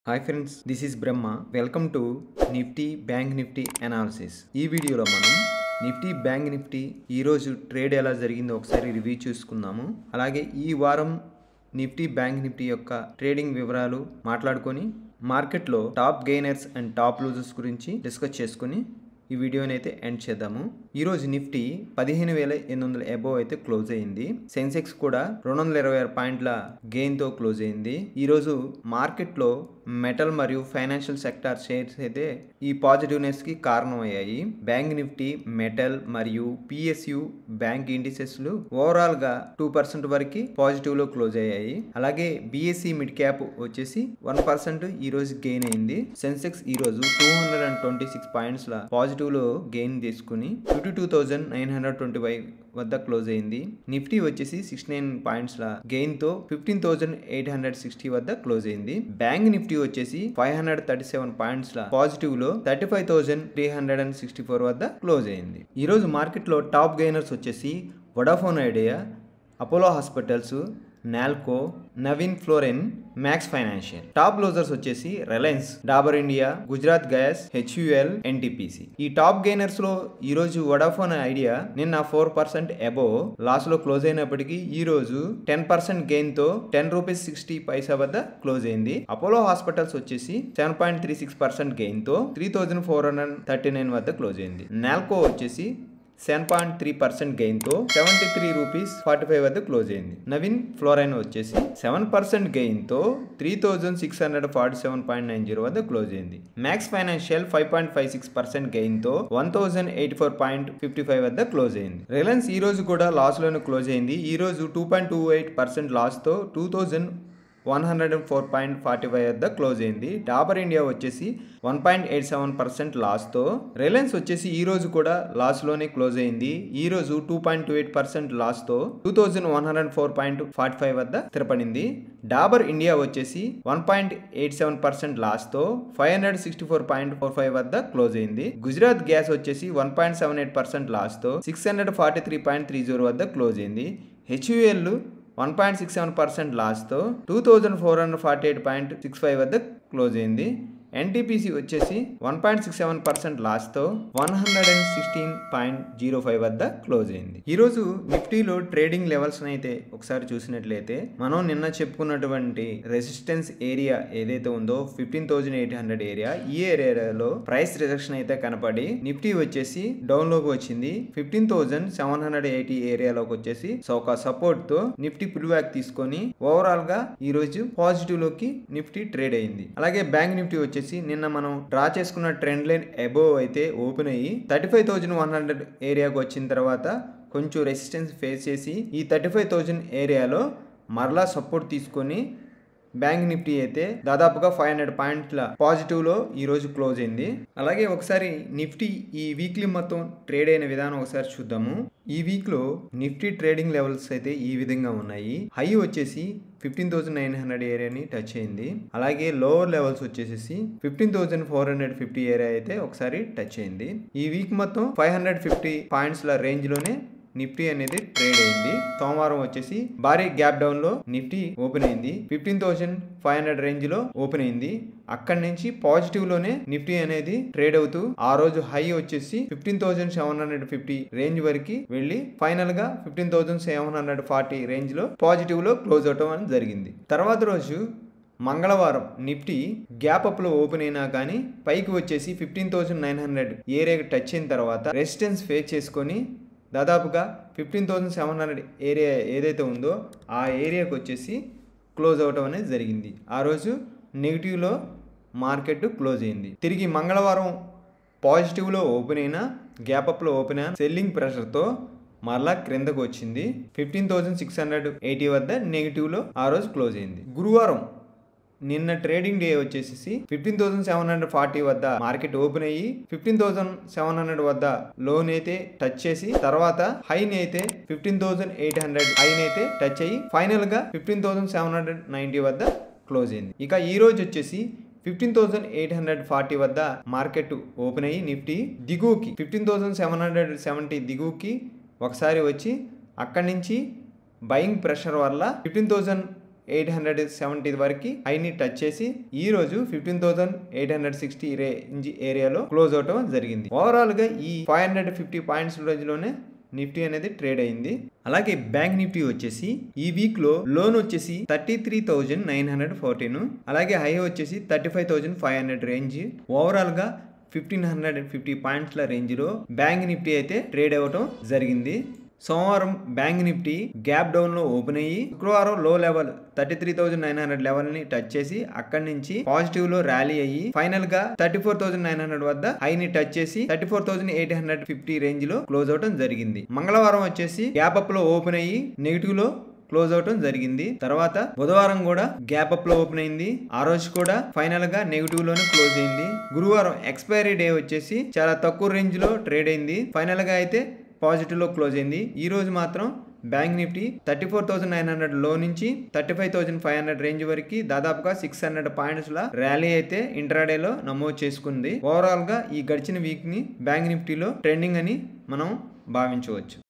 hi friends this is Brahma welcome to Nifty Bank Nifty analysis ఈ వీడియోలో మనం Nifty Bank Nifty ఈరోజు trade ఎలా జరిగిందో ఒకసారి రివ్యూ చూసుకుందాము అలాగే ఈ వారం నిఫ్టీ బ్యాంక్ నిఫ్టీ యొక్క ట్రేడింగ్ వివరాలు మాట్లాడుకొని మార్కెట్లో top gainers and top losers గురించి డిస్కస్ చేసుకుని ఈ వీడియోని అయితే ఎండ్ చేద్దాము ఈరోజు నిఫ్టీ పదిహేను వేల ఎనిమిది వందల అబోవ్ అయితే క్లోజ్ అయింది సెన్సెక్స్ కూడా రెండు వందల ఇరవై ఆరు పాయింట్ల గెయిన్తో క్లోజ్ అయింది ఈరోజు మార్కెట్లో మెటల్ మరియు ఫైనాన్షియల్ సెక్టార్ షేర్స్ అయితే ఈ పాజిటివ్నెస్కి కారణమయ్యాయి బ్యాంక్ నిఫ్టీ మెటల్ మరియు పిఎస్యు బ్యాంక్ ఇండిసెస్లు ఓవరాల్గా టూ పర్సెంట్ వరకు పాజిటివ్లో క్లోజ్ అయ్యాయి అలాగే బిఎస్సి మిడ్ క్యాప్ వచ్చేసి వన్ పర్సెంట్ ఈ రోజు గెయిన్ అయింది సెన్సెక్స్ ఈ రోజు two hundred and twenty six points ల పాజిటివ్ లో గెయిన్ తీసుకుని fifty two thousand nine hundred twenty five వద్ద క్లోజ్ అయింది నిఫ్టీ వచ్చేసి సిక్స్టీ నైన్ పాయింట్స్ ల గెయిన్ తో fifteen thousand eight hundred sixty వద్ద క్లోజ్ అయింది బ్యాంక్ నిఫ్టీ వచ్చేసి five hundred thirty seven points ల పాజిటివ్ లో thirty five thousand three hundred and sixty four వద్ద క్లోజ్ అయింది ఈ రోజు మార్కెట్ లో టాప్ గెయినర్స్ వచ్చేసి Vodafone Idea Apollo Hospitals NALCO Navin Fluorine Max Financial top losers వచ్చేసి Reliance Dabur India Gujarat Gas HUL NTPC ఈ టాప్ గెయినర్స్ లో ఈ రోజు వడాఫోన్ ఐడియా నిన్న ఫోర్ పర్సెంట్ అబో లాస్ లో క్లోజ్ అయినప్పటికీ ఈ రోజు టెన్ పర్సెంట్ గెయిన్ తో టెన్ రూపీస్ సిక్స్టీ పైసా వద్ద క్లోజ్ అయింది అపోలో హాస్పిటల్స్ వచ్చేసి seven point three six percent gain తో three thousand four hundred thirty nine వద్ద క్లోజ్ అయింది నాల్కో వచ్చేసి సెవెన్ పాయింట్ త్రీ పర్సెంట్ గెయిన్తో seventy three rupees forty five వద్ద క్లోజ్ అయింది నవీన్ ఫ్లోరైన్ వచ్చేసి సెవెన్ పర్సెంట్ గెయిన్తో three thousand six hundred forty seven point nine zero వద్ద క్లోజ్ అయింది Max Financial five point five six percent గెయిన్తో one thousand eighty four point fifty five వద్ద close అయింది Reliance ఈ రోజు కూడా లాస్లోనే క్లోజ్ అయింది ఈ రోజు two point two eight percent లాస్తో two thousand one hundred and four point forty five వద్ద క్లోజ్ అయింది డాబర్ ఇండియా వచ్చేసి one point eight seven percent లాస్తో రిలయన్స్ వచ్చేసి ఈ రోజు కూడా లాస్లోనే క్లోజ్ అయింది ఈ రోజు two point two eight percent లాస్తో two thousand one hundred four point forty five వద్ద స్థిరపడింది డాబర్ ఇండియా వచ్చేసి one point eight seven percent లాస్తో five hundred sixty four point four five వద్ద క్లోజ్ అయింది గుజరాత్ గ్యాస్ వచ్చేసి one point seven eight percent లాస్తో six hundred forty three point three zero వద్ద close అయింది HUL one point six seven percent లాస్తో two thousand four hundred forty eight point six five వద్ద close అయింది NTPC వచ్చేసి one point six seven percent లాస్తో one hundred and sixteen point zero five వద్ద close అయింది ఈరోజు నిఫ్టీలో ట్రేడింగ్ లెవెల్స్ అయితే ఒకసారి చూసినట్లయితే మనం నిన్న చెప్పుకున్నటువంటి రెసిస్టెన్స్ ఏరియా ఏదైతే ఉందో fifteen thousand eight hundred area ఈ ఏరియాలో ప్రైస్ రిజక్షన్ అయితే కనపడి నిఫ్టీ వచ్చేసి డౌన్ లోకి వచ్చింది fifteen thousand seven hundred eighty ఏరియాలోకి వచ్చేసి సో ఒక సపోర్ట్ తో నిఫ్టీ పుల్ బ్యాక్ తీసుకొని ఓవరాల్ గా ఈ రోజు పాజిటివ్ లోకి నిఫ్టీ ట్రేడ్ అయింది అలాగే బ్యాంక్ నిఫ్టీ వచ్చేసి నిన్న మనం డ్రా చేసుకున్న ట్రెండ్ లైన్ అబోవ్ అయితే ఓపెన్ అయ్యి thirty five thousand one hundred ఏరియాకి వచ్చిన తర్వాత కొంచెం రెసిస్టెన్స్ ఫేస్ చేసి ఈ థర్టీ ఫైవ్ థౌజండ్ ఏరియాలో మరలా సపోర్ట్ తీసుకొని బ్యాంక్ నిఫ్టీ అయితే దాదాపుగా ఫైవ్ హండ్రెడ్ పాయింట్ల పాజిటివ్లో ఈరోజు క్లోజ్ అయింది అలాగే ఒకసారి నిఫ్టీ ఈ వీక్లీ మొత్తం ట్రేడ్ అయిన విధానం ఒకసారి చూద్దాము ఈ వీక్లో నిఫ్టీ ట్రేడింగ్ లెవెల్స్ అయితే ఈ విధంగా ఉన్నాయి హై వచ్చేసి ఫిఫ్టీన్ థౌసండ్ నైన్ హండ్రెడ్ ఏరియాని టచ్ అయింది అలాగే లోవర్ లెవెల్స్ వచ్చేసి fifteen thousand four hundred fifty area అయితే ఒకసారి టచ్ అయింది ఈ వీక్ మొత్తం ఫైవ్ హండ్రెడ్ ఫిఫ్టీ పాయింట్స్ల రేంజ్లోనే నిఫ్టీ అనేది ట్రేడ్ అయింది సోమవారం వచ్చేసి భారీ గ్యాప్ డౌన్ లో నిఫ్టీ ఓపెన్ అయింది fifteen thousand five hundred range లో ఓపెన్ అయింది అక్కడి నుంచి పాజిటివ్ లోనే నిఫ్టీ అనేది ట్రేడ్ అవుతూ ఆ రోజు హై వచ్చేసి fifteen thousand seven hundred fifty range వరకు వెళ్ళి ఫైనల్ గా fifteen thousand seven hundred forty range లో పాజిటివ్ లో క్లోజ్ అవటం అనేది జరిగింది తర్వాత రోజు మంగళవారం నిఫ్టీ గ్యాప్ అప్ లో ఓపెన్ అయినా కానీ పైకి వచ్చేసి ఫిఫ్టీన్ థౌసండ్ నైన్ హండ్రెడ్ ఏరియాకి టచ్ అయిన తర్వాత రెసిస్టెన్స్ ఫేస్ చేసుకొని దాదాపుగా fifteen thousand seven hundred area ఏదైతే ఉందో ఆ ఏరియాకి వచ్చేసి క్లోజ్ అవటం అనేది జరిగింది ఆ రోజు నెగిటివ్లో మార్కెట్ క్లోజ్ అయింది తిరిగి మంగళవారం పాజిటివ్లో ఓపెన్ అయినా గ్యాప్ అప్లో ఓపెన్ అయిన సెల్లింగ్ ప్రెషర్తో మరలా క్రిందకు వచ్చింది fifteen thousand six hundred eighty వద్ద నెగిటివ్లో ఆ రోజు క్లోజ్ అయింది గురువారం నిన్న ట్రేడింగ్ డే వచ్చేసి fifteen thousand seven hundred forty వద్ద మార్కెట్ ఓపెన్ అయ్యి ఫిఫ్టీన్ థౌసండ్ సెవెన్ హండ్రెడ్ వద్ద లోన్ అయితే టచ్ చేసి తర్వాత హైన్ అయితే fifteen thousand eight hundred high అయితే టచ్ అయ్యి ఫైనల్ గా fifteen thousand seven hundred ninety వద్ద క్లోజ్ అయింది ఇక ఈ రోజు వచ్చేసి fifteen thousand eight hundred forty వద్ద మార్కెట్ ఓపెన్ అయ్యి నిఫ్టీ దిగువకి fifteen thousand seven hundred seventy దిగువకి ఒకసారి వచ్చి అక్కడి నుంచి బయింగ్ ప్రెషర్ వల్ల fifteen thousand eight hundred seventy వరకు హైని టచ్ చేసి ఈ రోజు fifteen thousand eight hundred sixty range ఏరియాలో క్లోజ్ అవటం జరిగింది ఓవరాల్ గా ఈ ఫైవ్ హండ్రెడ్ ఫిఫ్టీ పాయింట్స్ రోజులోనే నిఫ్టీ అనేది ట్రేడ్ అయింది అలాగే బ్యాంక్ నిఫ్టీ వచ్చేసి ఈ వీక్ లో లోన్ వచ్చేసి thirty three thousand nine hundred fourteen అలాగే హై వచ్చేసి thirty five thousand five hundred range overall గా ఫిఫ్టీన్ హండ్రెడ్ ఫిఫ్టీ పాయింట్స్ల రేంజ్లో బ్యాంక్ నిఫ్టీ అయితే ట్రేడ్ అవ్వటం జరిగింది సోమవారం బ్యాంక్ నిఫ్టీ గ్యాప్ డౌన్ లో ఓపెన్ అయ్యి శుక్రవారం లో level thirty three thousand nine hundred level ని టచ్ చేసి అక్కడి నుంచి పాజిటివ్ లో ర్యాలీ అయ్యి ఫైనల్ గా thirty four thousand nine hundred వద్ద హై ని టచ్ చేసి thirty four thousand eight hundred fifty range లో క్లోజ్ అవడం జరిగింది మంగళవారం వచ్చేసి గ్యాప్ అప్ లో ఓపెన్ అయ్యి నెగిటివ్ లో క్లోజ్ అవటం జరిగింది తర్వాత బుధవారం కూడా గ్యాప్ అప్ లో ఓపెన్ అయింది ఆ రోజు కూడా ఫైనల్ గా నెగిటివ్ లోనే క్లోజ్ అయింది గురువారం ఎక్స్పైరీ డే వచ్చేసి చాలా తక్కువ రేంజ్ లో ట్రేడ్ అయింది ఫైనల్ గా అయితే పాజిటివ్ లో క్లోజ్ అయింది ఈ రోజు మాత్రం bank Nifty thirty four thousand nine hundred లో నుంచి thirty five thousand five hundred range వరకు దాదాపుగా సిక్స్ హండ్రెడ్ పాయింట్స్ ల ర్యాలీ అయితే ఇంట్రాడే లో నమోదు చేసుకుంది ఓవరాల్ గా ఈ గడిచిన వీక్ ని బ్యాంక్ నిఫ్టీలో ట్రెండింగ్ అని మనం భావించవచ్చు